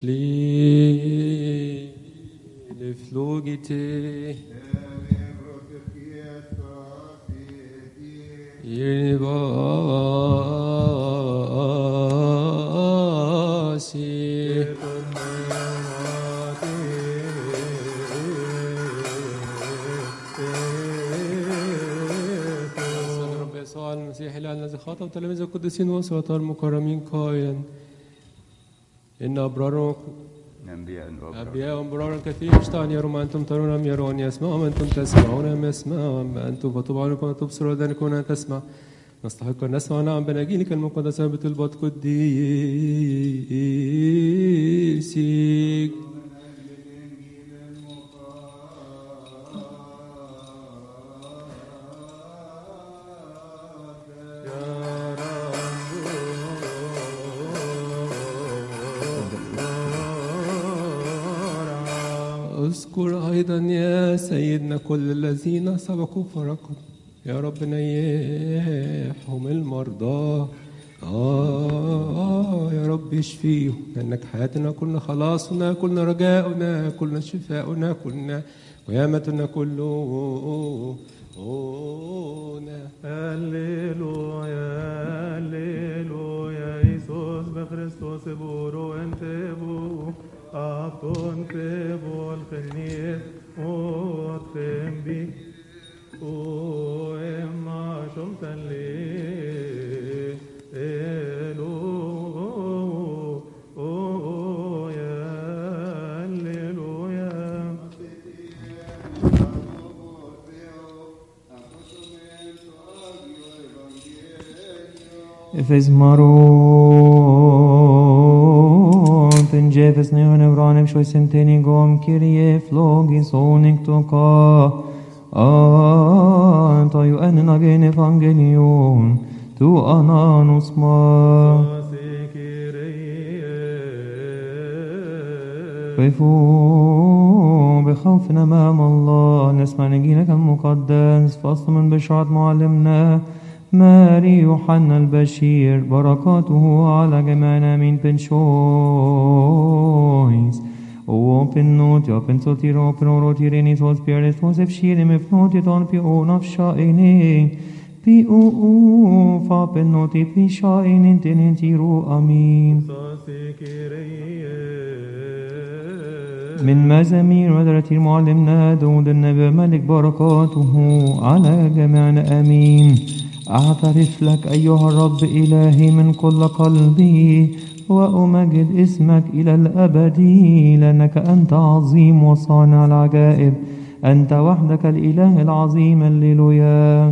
Li le flugite Irnibasi صلى رب يسوع المسيح الآن الذي خاطب تلاميذ القديسين وسط المكرمين قائلا إن أبرار أنبياء وأبرار أنبياء وأبرار كثير يشتهون يرون ما أنتم ترون أم يرون يسمعون ما أنتم تسمعون أم يسمعون أما أنتم فتوب عليكم أن تبصروا وذلكم أن تسمع نستحق أن نسمع نعم بناجيلك المقدسة بطلبة قديسك اذكر أيضا يا سيدنا كل الذين سبقوا فرقوا يا رب نيحهم المرضى آه يا رب اشفيهم لأنك حياتنا كلنا خلاصنا كلنا رجاؤنا كلنا شفاؤنا كلنا قيامتنا كله هللويا هللويا Iisus به Χριστός εμπορώ εν τεβού αυτόν τεβού αλχενίες ότεν μπι ο εμάσον ταλέ Hallelujah, hallelujah. Efes marot in Jefes neon evranem shoi sentenigom kirie flogis oniktoka anta ju en agen evangelion tu ananus ma وقفوا بخوف أمام الله نسمع نجيلك المقدس فصل من بشارة معلمنا ماري يوحنا البشير بركاته على جميعنا من بنشويس Open not, open sotir, open orotirini, sos spirits, sos efshirim, if not it on pi o nafsha ene, pi o o fa pen noti pi sha ene tenentiru amin. من مزامير ودرة المعلمنا داود النبي ملك بركاته على جميعنا آمين أعترف لك أيها الرب إلهي من كل قلبي وأمجد اسمك إلى الأبد لأنك أنت عظيم وصانع العجائب أنت وحدك الإله العظيم الليلويا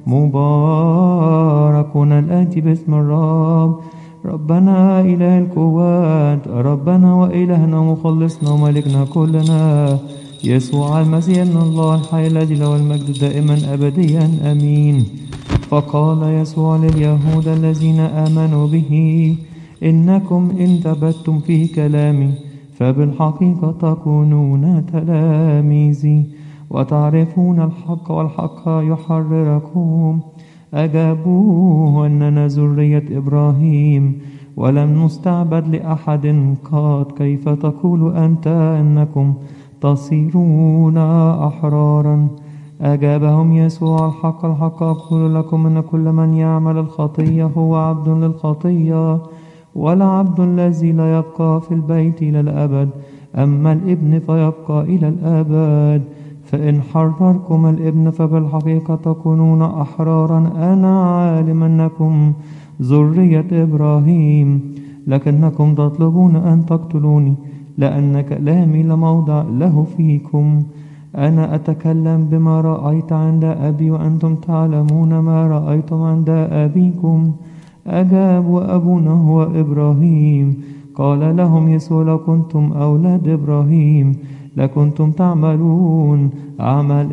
مبارك الآتي باسم الرب ربنا إله القوات ربنا وإلهنا ومخلصنا وملكنا كلنا يسوع المسيح ابن الله الحي الذي له المجد دائما أبديا أمين فقال يسوع لليهود الذين آمنوا به إنكم إن ثبتتم في كلامي فبالحقيقة تكونون تلاميذي وتعرفون الحق والحق يحرركم أجابوه أننا ذرية إبراهيم ولم نستعبد لأحد قط كيف تقول أنت أنكم تصيرون أحرارا أجابهم يسوع الحق الحق أقول لكم أن كل من يعمل الخطية هو عبد للخطية ولا عبد الذي لا يبقى في البيت إلى الأبد أما الابن فيبقى إلى الأبد فإن حرركم الابن فبالحقيقة تكونون أحرارا أنا عالم أنكم ذرية إبراهيم لكنكم تطلبون أن تقتلوني لأن كلامي لموضع له فيكم أنا أتكلم بما رأيت عند أبي وأنتم تعلمون ما رأيتم عند أبيكم أجاب وأبونا هو إبراهيم قال لهم يسوع لو كنتم أولاد إبراهيم لكنتم تعملون عمل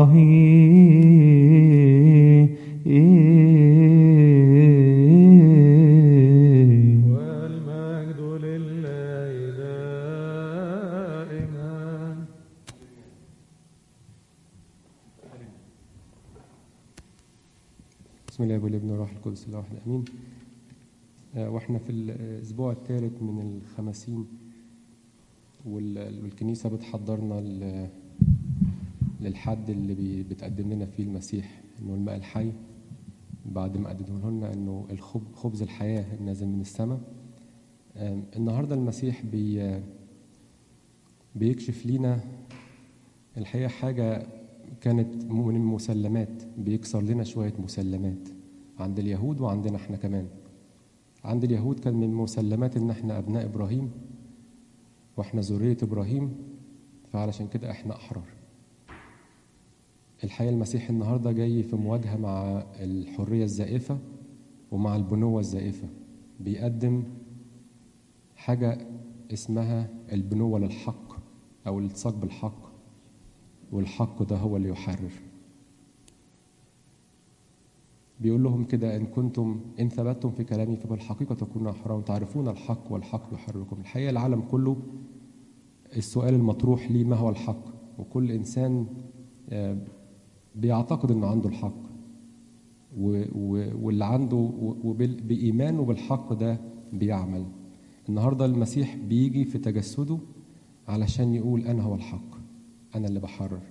إبراهيم والمجد لله دائما بسم الله والابن والروح القدس الله واحد امين آه، واحنا في الاسبوع الثالث من الخمسين وال- والكنيسة بتحضرنا ل- للحد اللي بي- بتقدم لنا فيه المسيح إنه الماء الحي بعد ما قدمه لنا إنه الخب خبز الحياة النازل من السماء آم، النهاردة المسيح بي بيكشف لينا الحقيقة حاجة كانت من المسلمات بيكسر لنا شوية مسلمات عند اليهود وعندنا احنا كمان عند اليهود كان من المسلمات ان احنا ابناء ابراهيم واحنا ذرية ابراهيم فعلشان كده احنا احرار الحقيقة المسيح النهاردة جاي في مواجهة مع الحرية الزائفة ومع البنوة الزائفة بيقدم حاجة اسمها البنوة للحق أو الالتصاق بالحق والحق ده هو اللي يحرر بيقول لهم كده إن كنتم إن ثبتتم في كلامي فبالحقيقة تكونون أحرارا تعرفون الحق والحق يحرركم الحقيقة العالم كله السؤال المطروح ليه ما هو الحق وكل إنسان آه، بيعتقد إنه عنده الحق و- و- واللي عنده و- وبال- بإيمانه بالحق ده بيعمل النهارده المسيح بيجي في تجسده علشان يقول أنا هو الحق أنا اللي بحرر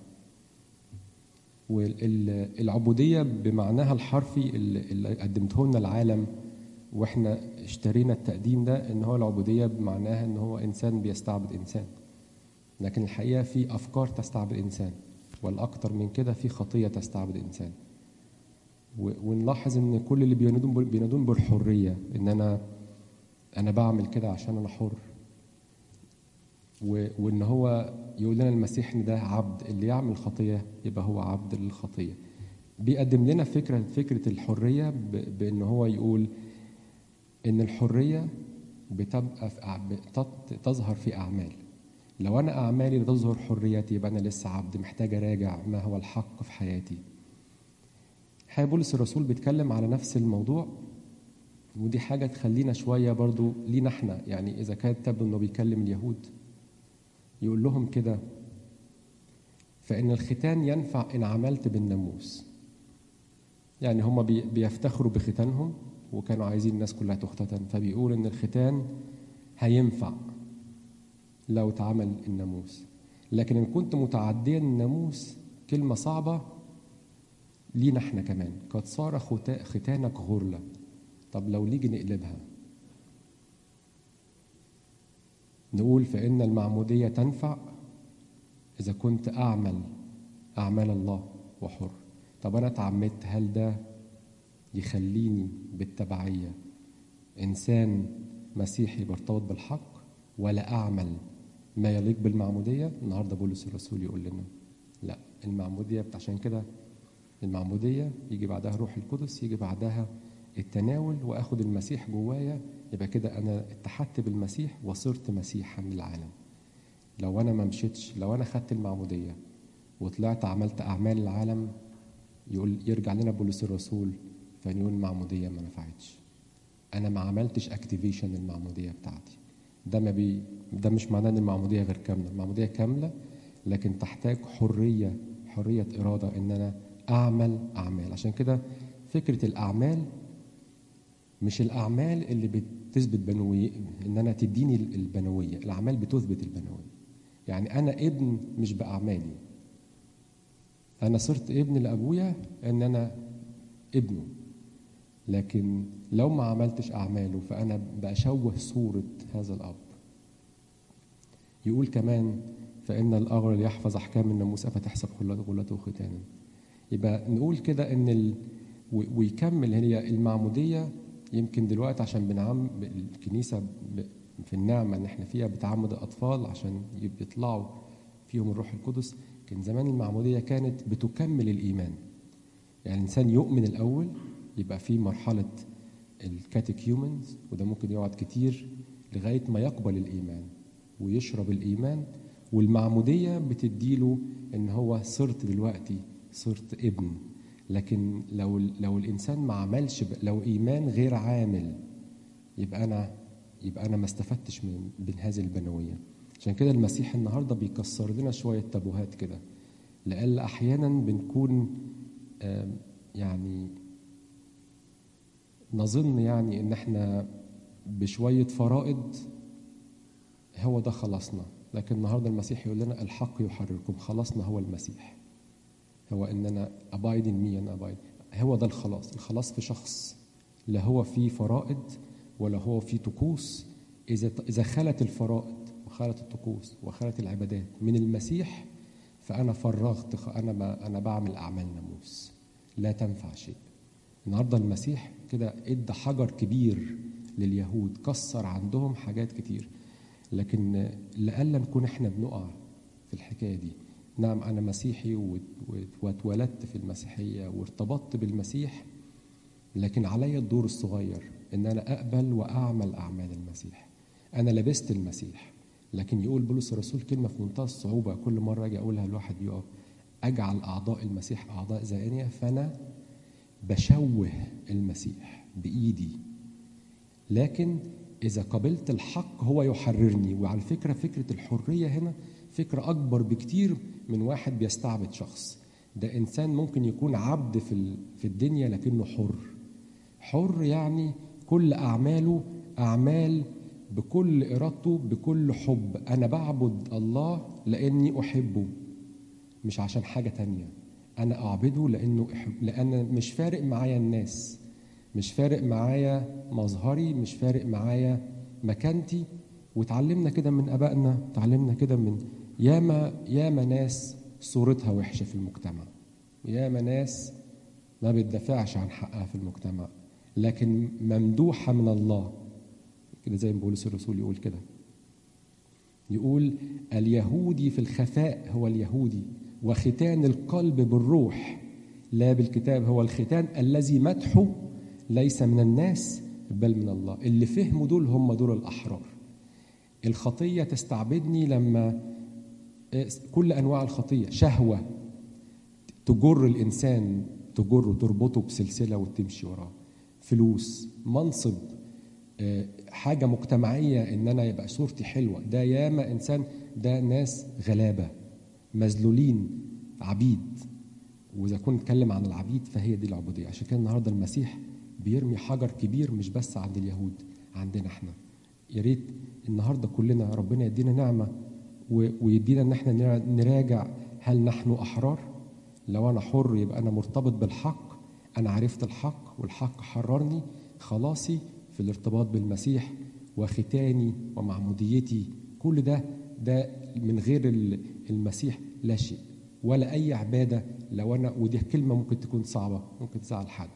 والعبودية بمعناها الحرفي اللي اللي قدمته لنا العالم واحنا اشترينا التقديم ده ان هو العبودية بمعناها ان هو انسان بيستعبد انسان لكن الحقيقة في افكار تستعبد انسان والاكتر من كده في خطية تستعبد انسان و- ونلاحظ ان كل اللي بينادون بال- بينادون بالحرية ان انا انا بعمل كده عشان انا حر و- وان هو يقول لنا المسيح ان ده عبد اللي يعمل خطيه يبقى هو عبد للخطيه بيقدم لنا فكره فكره الحريه ب- بان هو يقول ان الحريه بتبقى في أع- بتط- تظهر في اعمال لو انا اعمالي لا تظهر حريتي يبقى انا لسه عبد محتاج اراجع ما هو الحق في حياتي حي بولس الرسول بيتكلم على نفس الموضوع ودي حاجه تخلينا شويه برضو لينا احنا يعني اذا كانت تبدو انه بيكلم اليهود يقول لهم كده فإن الختان ينفع إن عملت بالناموس يعني هم بي- بيفتخروا بختانهم وكانوا عايزين الناس كلها تختتن فبيقول إن الختان هينفع لو اتعمل الناموس لكن إن كنت متعديا الناموس كلمة صعبة لينا احنا كمان قد صار ختا- ختانك غرلة طب لو نيجي نقلبها نقول فإن المعمودية تنفع إذا كنت أعمل أعمال الله وحر طب أنا اتعمدت هل ده يخليني بالتبعية إنسان مسيحي برتبط بالحق ولا أعمل ما يليق بالمعمودية النهاردة بولس الرسول يقول لنا لا المعمودية عشان كده المعمودية يجي بعدها روح القدس يجي بعدها التناول واخد المسيح جوايا يبقى كده انا اتحدت بالمسيح وصرت مسيحا للعالم لو انا ما مشيتش لو انا خدت المعموديه وطلعت عملت اعمال العالم يقول يرجع لنا بولس الرسول فنقول المعموديه ما نفعتش انا ما عملتش اكتيفيشن المعموديه بتاعتي ده ما بي ده مش معناه ان المعموديه غير كامله المعموديه كامله لكن تحتاج حريه حريه اراده ان انا اعمل اعمال عشان كده فكره الاعمال مش الاعمال اللي بتثبت بنوية ان انا تديني البنويه الاعمال بتثبت البنويه يعني انا ابن مش باعمالي انا صرت ابن لابويا ان انا ابنه لكن لو ما عملتش اعماله فانا بشوه صوره هذا الاب يقول كمان فان الاغرل يحفظ احكام الناموس فتحسب غلته ختانا يبقى نقول كده ان ال... ويكمل هي المعموديه يمكن دلوقتي عشان بنعم الكنيسه في النعمه ان احنا فيها بتعمد الاطفال عشان يطلعوا فيهم الروح القدس كان زمان المعموديه كانت بتكمل الايمان يعني الانسان يؤمن الاول يبقى في مرحله الكاتيكيومنز وده ممكن يقعد كتير لغايه ما يقبل الايمان ويشرب الايمان والمعموديه بتديله ان هو صرت دلوقتي صرت ابن لكن لو لو الانسان ما عملش لو ايمان غير عامل يبقى انا يبقى انا ما استفدتش من من هذه البنويه عشان كده المسيح النهارده بيكسر لنا شويه تابوهات كده لأن احيانا بنكون يعني نظن يعني ان احنا بشويه فرائض هو ده خلاصنا لكن النهارده المسيح يقول لنا الحق يحرركم خلاصنا هو المسيح هو ان انا ابايد ان مي انا ابايد هو ده الخلاص الخلاص في شخص لا هو في فرائض ولا هو في طقوس اذا اذا خلت الفرائض وخلت الطقوس وخلت العبادات من المسيح فانا فرغت خ- انا ما انا بعمل اعمال ناموس لا تنفع شيء النهارده المسيح كده ادى حجر كبير لليهود كسر عندهم حاجات كتير لكن لألا نكون احنا بنقع في الحكايه دي نعم انا مسيحي وات- وات- واتولدت في المسيحيه وارتبطت بالمسيح لكن عليا الدور الصغير ان انا اقبل واعمل اعمال المسيح انا لبست المسيح لكن يقول بولس الرسول كلمه في منتهى الصعوبه كل مره اجي اقولها الواحد يقف اجعل اعضاء المسيح اعضاء زانيه فانا بشوه المسيح بايدي لكن إذا قبلت الحق هو يحررني وعلى فكرة فكرة الحرية هنا فكرة أكبر بكتير من واحد بيستعبد شخص ده إنسان ممكن يكون عبد في ال- في الدنيا لكنه حر حر يعني كل أعماله أعمال بكل إرادته بكل حب أنا بعبد الله لأني أحبه مش عشان حاجة تانية أنا أعبده لأنه أحب لأن مش فارق معايا الناس مش فارق معايا مظهري مش فارق معايا مكانتي وتعلمنا كده من ابائنا تعلمنا كده من ياما ياما ناس صورتها وحشه في المجتمع ياما ناس ما بتدافعش عن حقها في المجتمع لكن ممدوحه من الله كده زي ما بولس الرسول يقول كده يقول اليهودي في الخفاء هو اليهودي وختان القلب بالروح لا بالكتاب هو الختان الذي مدحه ليس من الناس بل من الله اللي فهموا دول هم دول الأحرار الخطية تستعبدني لما كل أنواع الخطية شهوة تجر الإنسان تجره تربطه بسلسلة وتمشي وراه فلوس منصب آه، حاجة مجتمعية إن أنا يبقى صورتي حلوة ده ياما إنسان ده ناس غلابة مذلولين عبيد وإذا كنت نتكلم عن العبيد فهي دي العبودية عشان كده النهاردة المسيح بيرمي حجر كبير مش بس عند اليهود عندنا احنا يا ريت النهارده كلنا ربنا يدينا نعمه و- ويدينا ان احنا نرا- نراجع هل نحن احرار؟ لو انا حر يبقى انا مرتبط بالحق انا عرفت الحق والحق حررني خلاصي في الارتباط بالمسيح وختاني ومعموديتي كل ده ده من غير ال- المسيح لا شيء ولا اي عباده لو انا ودي كلمه ممكن تكون صعبه ممكن تزعل حد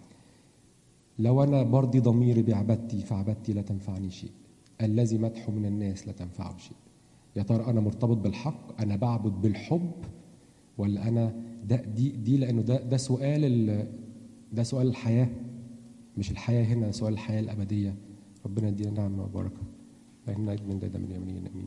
لو أنا برضي ضميري بعبادتي فعبادتي لا تنفعني شيء الذي مدحه من الناس لا تنفعه شيء يا ترى أنا مرتبط بالحق أنا بعبد بالحب ولا أنا ده دي دي لأنه ده ده سؤال ال- ده سؤال الحياة مش الحياة هنا سؤال الحياة الأبدية ربنا يدينا نعمة وبركة فإننا من ده من يمين أمين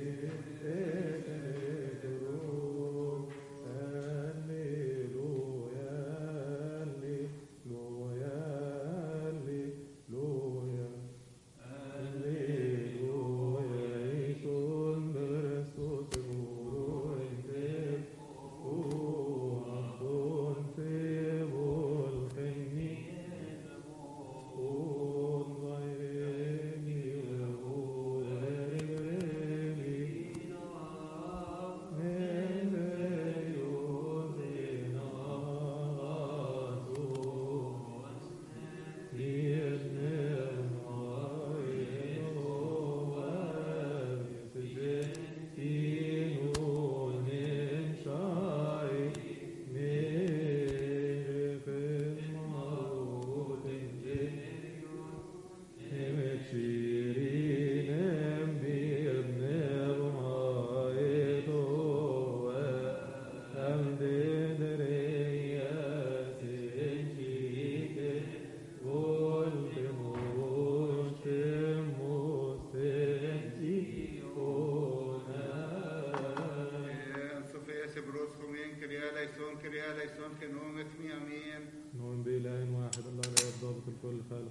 Alleluia. الخالق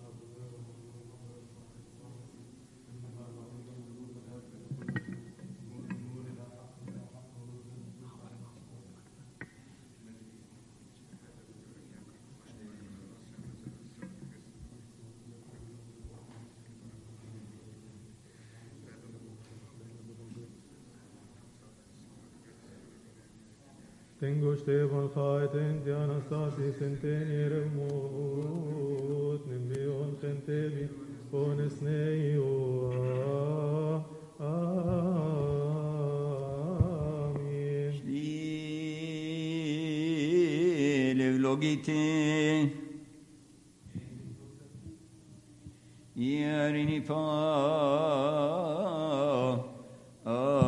Tengo Esteban Haiten, Anastasis, Centeni, Remut, Nimbion, Gentevi, Pones Neio, Amin. Shli levlogite Yerini pa